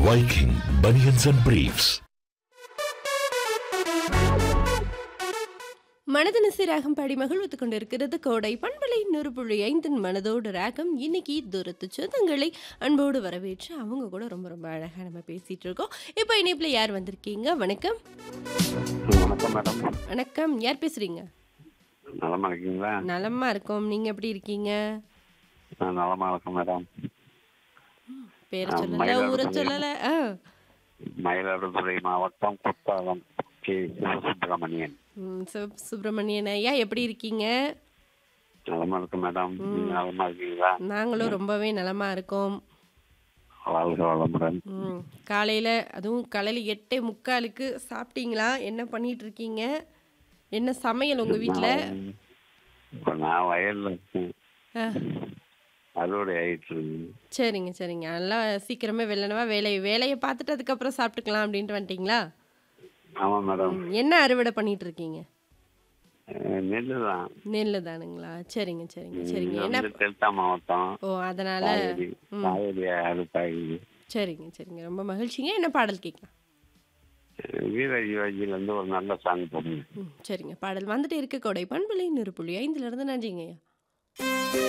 Viking Bunions and Briefs. மனதினசி ராகம் பாடி மகிழ்வுத்து கொண்டிருக்கிறது கோடை பண்பலை நூறு ஐந்தின் மனதோடு ராகம் இன்னைக்கு தூரத்து சொந்தங்களை அன்போடு வரவேற்று அவங்க கூட ரொம்ப ரொம்ப அழகாக நம்ம பேசிட்டு இருக்கோம் இப்போ இணைப்பில் யார் வந்திருக்கீங்க வணக்கம் வணக்கம் மேடம் வணக்கம் யார் பேசுறீங்க நலமா இருக்கீங்களா நலமா இருக்கோம் நீங்க எப்படி இருக்கீங்க நான் நலமா இருக்கேன் மேடம் பேரை ஆ, சொல்லல மயிலாடுதுறை. ஊரை சொல்லல ஆ மயிலாடுதுறை மாவட்டம் குத்தாலம் கே சிவசுப்பிரமணியன் ம், சிவ- சுப்பிரமணியன் ஐயா எப்படி இருக்கீங்க நலமா இருக்கு மேடம் நீங்க நலமா இருக்கீங்களா நாங்களும் ரொம்பவே நலமா இருக்கோம் வாழ்க வளமுடன் ம் காலையில் அதுவும் காலையில் எட்டே முக்காலுக்கு சாப்பிட்டீங்களா என்ன பண்ணிட்டு இருக்கீங்க என்ன சமையல் உங்கள் வீட்டில் இப்ப நான் வயல்ல இருக்கேன் அறுவடை ஆயிட்டு இருக்கு சரிங்க சரிங்க நல்லா சீக்கிரமே வெள்ளனவா வேலையை வேலையை பார்த்துட்டு அதுக்கப்புறம் சாப்பிட்டுக்கலாம் அப்படின்ட்டு வந்துட்டீங்களா ஆமா மேடம் ம், என்ன அறுவடை பண்ணிட்டு இருக்கீங்க நெல்லு தான் நெல் தானுங்களா சரிங்க சரிங்க சரிங்க என்ன வந்து டெல்டா மாவட்டம் ஓ அதனால காவேரி காவேரி அறுப்பாயுது சரிங்க சரிங்க ரொம்ப மகிழ்ச்சிங்க என்ன பாடல் கேட்கலாம் வீர யுவஜில இருந்து ஒரு நல்ல சாங் போடுங்க ம் சரிங்க பாடல் வந்துட்டு இருக்க கொடை பண்பலை நூறு புள்ளி ஐந்துல இருந்து நன்றிங்கய்யா